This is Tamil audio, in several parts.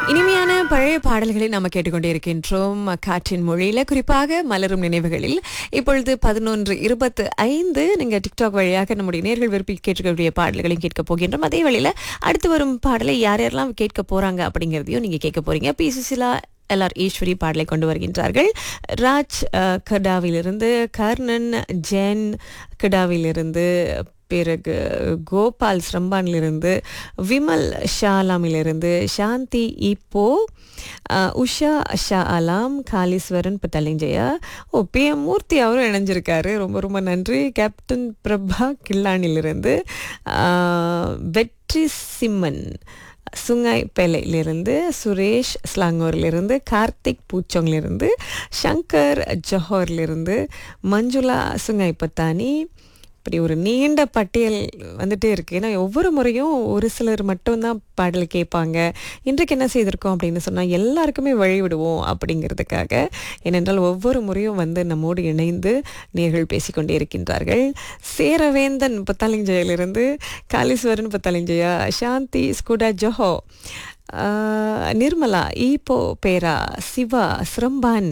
இனிமையான பழைய பாடல்களை நாம் கேட்டுக்கொண்டே இருக்கின்றோம் காற்றின் மொழியில குறிப்பாக மலரும் நினைவுகளில் இப்பொழுது பதினொன்று இருபத்து ஐந்து நீங்க டிக்டாக் வழியாக நம்முடைய நேர்கள் விரும்பி கேட்கக்கூடிய பாடல்களையும் கேட்க போகின்றோம் அதே வேளையில அடுத்து வரும் பாடலை யார் யாரெல்லாம் கேட்க போறாங்க அப்படிங்கிறதையும் நீங்க கேட்க போறீங்க பி சுசிலா எல்ஆர் ஈஸ்வரி பாடலை கொண்டு வருகின்றார்கள் ராஜ் அஹ், கடாவிலிருந்து கர்ணன் ஜென் கடாவிலிருந்து பிறகு கோபால் ஸ்ரம்பானிலிருந்து விமல் ஷாலாமிலிருந்து சாந்தி இப்போ அஹ், Usha Shah Alam Kaleeswaran Petaling Jaya O P M Murthy அவரும் இணைஞ்சிருக்காரு ரொம்ப ரொம்ப நன்றி கேப்டன் பிரபா கில்லானிலிருந்து அஹ், வெற்றி சிம்மன் சுங்காய் பேலையிலிருந்து சுரேஷ் ஸ்லாங்கூர்லேருந்து கார்த்திக் பூச்சோங்லேருந்து சங்கர் ஜோஹர்லேருந்து மஞ்சுளா சுங்காய் பத்தானி இப்படி ஒரு நீண்ட பட்டியல் வந்துட்டே இருக்கு ஏன்னா ஒவ்வொரு முறையும் ஒரு சிலர் மட்டும்தான் பாடல் கேட்பாங்க இன்றைக்கு என்ன செய்திருக்கோம் அப்படின்னு சொன்னால் எல்லாருக்குமே வழி விடுவோம் அப்படிங்கிறதுக்காக ஏனென்றால் ஒவ்வொரு முறையும் வந்து நம்மோடு இணைந்து நேர்கள் பேசிக்கொண்டே இருக்கின்றார்கள் சேரவேந்தன் புத்தாலிஞ்சையிலிருந்து Kaleeswaran Petaling Jaya Shanthi Skudai Johor ஆஹ், Nirmala Ipoh Perak Siva Seremban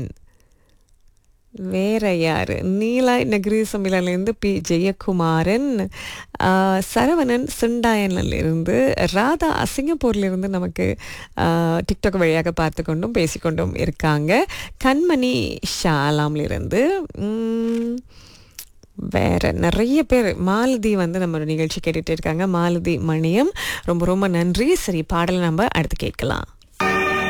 வேற யாரு நீலாய் நகரி சம்மிலிருந்து பி ஜெயக்குமாரன் ஆஹ், சரவணன் சிண்டாயனிலிருந்து ராதா சிங்கப்பூர்லேருந்து நமக்கு ஆஹ், டிக்டாக் வழியாக பார்த்து கொண்டும் பேசிக்கொண்டும் இருக்காங்க கண்மணி ஷாலாம்லிருந்து உம், வேற நிறைய பேர் மாலதி வந்து நம்ம நிகழ்ச்சி கேட்டுட்டு இருக்காங்க மாலதி மணியம் ரொம்ப ரொம்ப நன்றி சரி பாடலை நம்ம அடுத்து கேட்கலாம்